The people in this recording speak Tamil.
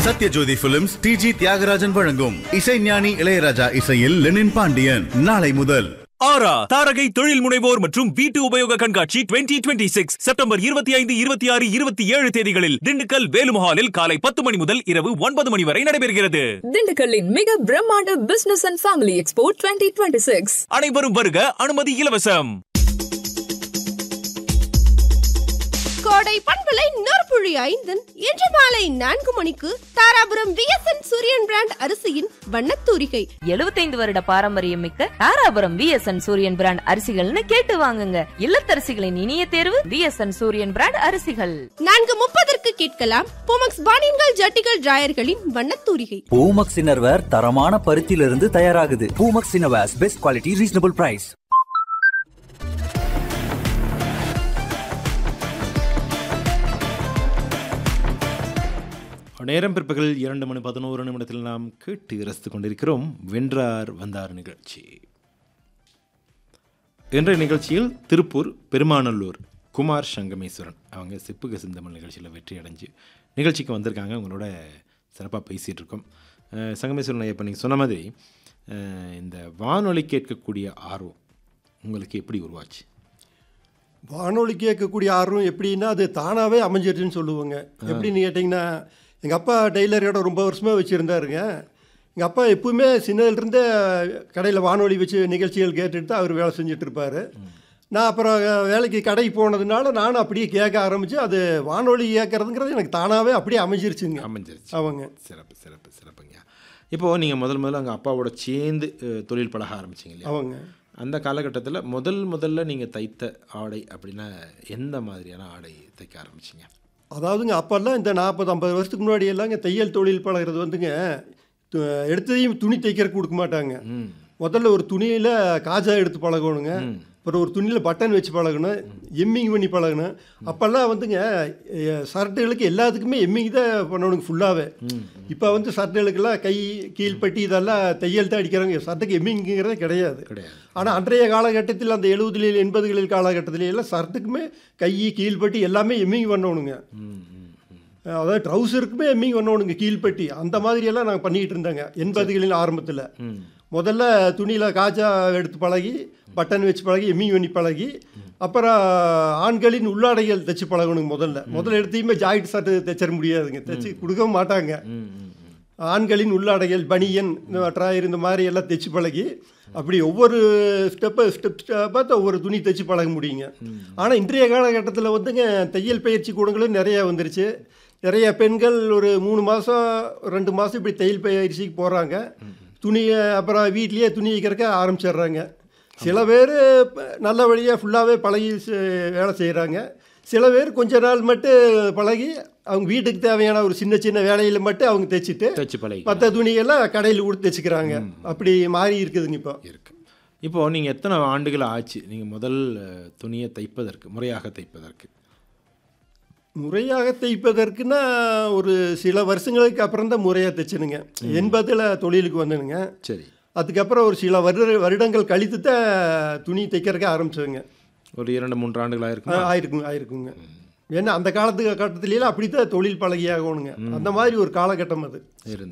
சத்யஜோதி பிலிம்ஸ் டிஜி தியாகராஜன் வழங்கும் இசைஞானி இளையராஜா இசையில் லெனின் பாண்டியன் நாளை முதல் ஆரா தாரகை தொழில் முனைவோர் மற்றும் வீட்டு உபயோக கண்காட்சி 2026 சிக்ஸ் செப்டம்பர் இருபத்தி ஐந்து இருபத்தி ஆறு இருபத்தி ஏழு தேதிகளில் திண்டுக்கல் வேலுமஹாலில் காலை பத்து மணி முதல் இரவு ஒன்பது மணி வரை நடைபெறுகிறது திண்டுக்கல்லின் மிக பிரம்மாண்ட business and family expo twenty twenty six அனைவரும் வருக அனுமதி இலவசம் கோடை பண்பலை நொறுப்புழி ஐந்தன் இன்று மாலை நான்கு மணிக்கு தாராபுரம் விஎஸ்என் சூரியன் பிராண்ட் அரிசியின் வண்ணத்தூரிகை 75 வருட பாரம்பரியம் மிக்க தாராபுரம் விஎஸ்என் சூரியன் பிராண்ட் அரிசிகள்னு கேட்டு வாங்குங்க இல்லத்தரசிகளின் இனிய தேர்வு விஎஸ்என் சூரியன் பிராண்ட் அரிசிகள் நான்கு முப்பதற்கு கேட்கலாம் போமக்ஸ் பானின்கள் ஜட்டிகள் டிராயர்களின் வண்ணத்தூரிகை பூமக்ஸ் இன்னர்வேர் தரமான பருத்தியிலிருந்து தயாராகுது Poomex innerwears best quality reasonable price நேரம் பிற்பகல் இரண்டு மணி பதினோரு நிமிடத்தில் நாம் கேட்டு ரசித்துக் கொண்டிருக்கிறோம் வென்றார் வந்தார் நிகழ்ச்சி இன்றைய நிகழ்ச்சியில் திருப்பூர் பெருமாநல்லூர் குமார் சங்கமேஸ்வரன் அவங்க சிப்புக சிந்தமிழ் நிகழ்ச்சியில் வெற்றி அடைஞ்சு நிகழ்ச்சிக்கு வந்திருக்காங்க உங்களோட சிறப்பாக பேசிகிட்டு இருக்கோம் அஹ் சங்கமேஸ்வரன் இப்போ நீங்கள் சொன்ன மாதிரி அஹ் இந்த வானொலி கேட்கக்கூடிய ஆர்வம் உங்களுக்கு எப்படி உருவாச்சு வானொலி கேட்கக்கூடிய ஆர்வம் எப்படின்னா அது தானாகவே அமைஞ்சிருச்சுன்னு சொல்லுவாங்க எப்படின்னு கேட்டிங்கன்னா எங்கள் அப்பா டெய்லர் இடம் ரொம்ப வருஷமாக வச்சுருந்தாருங்க எங்கள் அப்பா எப்பவுமே சின்னதுலேருந்தே கடையில் வானொலி வச்சு நிகழ்ச்சிகள் கேட்டுட்டு தான் அவர் வேலை செஞ்சுட்டு இருப்பார் நான் அப்புறம் வேலைக்கு கடைக்கு போனதுனால நானும் அப்படியே கேட்க ஆரம்பித்து அது வானொலி கேட்குறதுங்கிறது எனக்கு தானாகவே அப்படியே அமைஞ்சிருச்சுங்க அமைஞ்சிருச்சு அவங்க சிறப்பு சிறப்பு சிறப்புங்க இப்போது நீங்கள் முதல் முதல்ல அங்கே அப்பாவோட சேர்ந்து அஹ், தொழில் பழக ஆரம்பிச்சிங்க இல்லையா அவங்க அந்த காலகட்டத்தில் முதல் முதல்ல நீங்கள் தைத்த ஆடை அப்படின்னா எந்த மாதிரியான ஆடை தைக்க ஆரம்பிச்சிங்க அதாவதுங்க அப்போல்லாம் இந்த நாற்பது ஐம்பது வருஷத்துக்கு முன்னாடி எல்லாங்க தையல் தொழில் பழகிறது வந்துங்க து- எடுத்ததையும் துணி தைக்கிறதுக்கு கொடுக்க மாட்டாங்க ம் முதல்ல ஒரு துணியில் காஜா எடுத்து பழகணுங்க அப்புறம் ஒரு துணியில் பட்டன் வச்சு பழகணும் எம்மிங் பண்ணி பழகணும் அப்போல்லாம் வந்துங்க எ, ஷர்ட்டுகளுக்கு எல்லாத்துக்குமே எம்மிங் தான் பண்ணணுங்க ஃபுல்லாகவே இப்போ வந்து ஷர்ட்டுகளுக்கெல்லாம் கை கீழ்ப்பட்டி இதெல்லாம் தையல் தான் அடிக்கிறாங்க ஷர்ட்டுக்கு எம்மிங்கிறதே கிடையாது கிடையாது ஆனால் அன்றைய காலகட்டத்தில் அந்த எழுபதுகளில் எண்பதுகளில் காலகட்டத்தில எல்லாம் ஷர்ட்டுக்குமே கை கீழ்ப்பட்டி எல்லாமே எம்மிங் பண்ணணுங்க ம் ம் ம் அதாவது ட்ரௌசருக்குமே எம்மிங் பண்ணணுங்க கீழ்ப்பட்டி அந்த மாதிரியெல்லாம் நாங்கள் பண்ணிக்கிட்டு இருந்தாங்க எண்பதுகளின் ஆரம்பத்தில் ம் முதல்ல துணியில் காஜா எடுத்து பழகி பட்டன் வச்சு பழகி எம்மிங் பண்ணி பழகி அப்புறம் ஆண்களின் உள்ளாடைகள் தைச்சு பழகணுங்க முதல்ல முதல்ல எடுத்தையுமே ஜாக்கெட் ஷர்ட்டு தைச்சிட முடியாதுங்க தைச்சு கொடுக்கவும் மாட்டாங்க ம் ம் ம் ஆண்களின் உள்ளாடைகள் பனியன் இந்த ட்ராயர் இந்த மாதிரி எல்லாம் தைச்சு பழகி அப்படி ஒவ்வொரு ஸ்டெப்பை ஸ்டெப் ஸ்டெப்பாக ஒவ்வொரு துணி தைச்சு பழக முடியுங்க ஆனால் இன்றைய காலகட்டத்தில் வந்துங்க தையல் பயிற்சி கூடங்களும் நிறையா வந்துருச்சு நிறைய பெண்கள் ஒரு மூணு மாதம் ரெண்டு மாதம் இப்படி தையல் பயிற்சிக்கு போகிறாங்க துணியை அப்புறம் வீட்லேயே துணி வைக்கிறக்க ஆரம்பிச்சிடுறாங்க சில பேர் நல்ல வழியாக ஃபுல்லாகவே பழகி செ- வேலை செய்கிறாங்க சில பேர் கொஞ்ச நாள் மட்டும் பழகி அவங்க வீட்டுக்கு தேவையான ஒரு சின்ன சின்ன வேலையில் மட்டும் அவங்க தைச்சிட்டு தைச்சு பழகி மற்ற துணியெல்லாம் கடையில் கொடுத்து தைச்சிக்கிறாங்க அப்படி மாறி இருக்குதுங்க இப்போ இருக்கு இப்போது நீங்கள் எத்தனை ஆண்டுகள் ஆச்சு நீங்கள் முதல் அஹ், துணியை தைப்பதற்கு முறையாக தைப்பதற்கு முறையாக தைப்பதற்குன்னா ஒரு சில வருஷங்களுக்கு அப்புறம் தான் முறையாக தைச்சனுங்க எண்பதில் தொழிலுக்கு வந்தனுங்க சரி அதுக்கப்புறம் ஒரு சில வருட வருடங்கள் கழித்து தான் துணி தைக்கிறதுக்கு ஆரம்பிச்சதுங்க ஒரு இரண்டு மூன்று ஆண்டுகளாக ஆ, இருக்கும் ஆயிருக்குங்க ஆயிருக்குங்க ஏன்னா அந்த காலத்து கட்டத்திலாம் அப்படி தான் தொழில் பழகியாகணுங்க அந்த மாதிரி ஒரு காலகட்டம் அது இருந்து